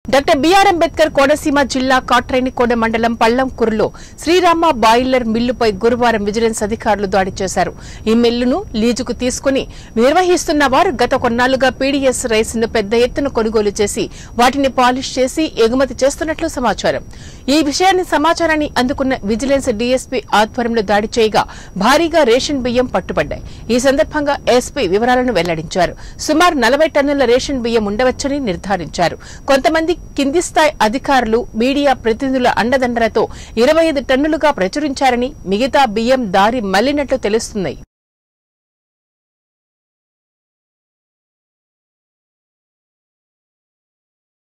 doctor BR Ambedkar Konaseema జిల్లా కాట్రేనికోడ మండలం పల్లంకూరులో Srirama boiler మిల్లుపై గురువారం విజిలెన్స్ అధికారులు దాడి చేశారు ఈ మిల్లును లీజుకు తీసుకుని నిర్వహిస్తున్న వారు గత కొన్నాళ్లుగా పీడీఎస్ రైస్ ను పెద్ద ఎత్తున కొనుగోలు చేసి వాటిని పాలిష్ చేసి ఎగుమతి చేస్తున్నట్లు సమాచారం ఈ విషయాన్ని సమాచారాన్ని అందుకున్న విజిలెన్స్ డీఎస్పీ ఆధ్వర్యంలో దాడి చేయగా భారీగా రేషన్ బియ్యం పట్టుబడ్డాయి ఈ సందర్భంగా ఎస్పీ వివరాలను వెల్లడించారు సుమారు నలభై టన్నుల రేషన్ బియ్యం ఉండవచ్చని నిర్ధారించారు కొంతమంది కింది స్థాయి అధికారులు మీడియా ప్రతినిధుల అండదండలతో ఇరవై ఐదు టన్నులుగా ప్రచురించారని మిగతా బియ్యం దారి మళ్లినట్లు తెలుస్తున్నాయి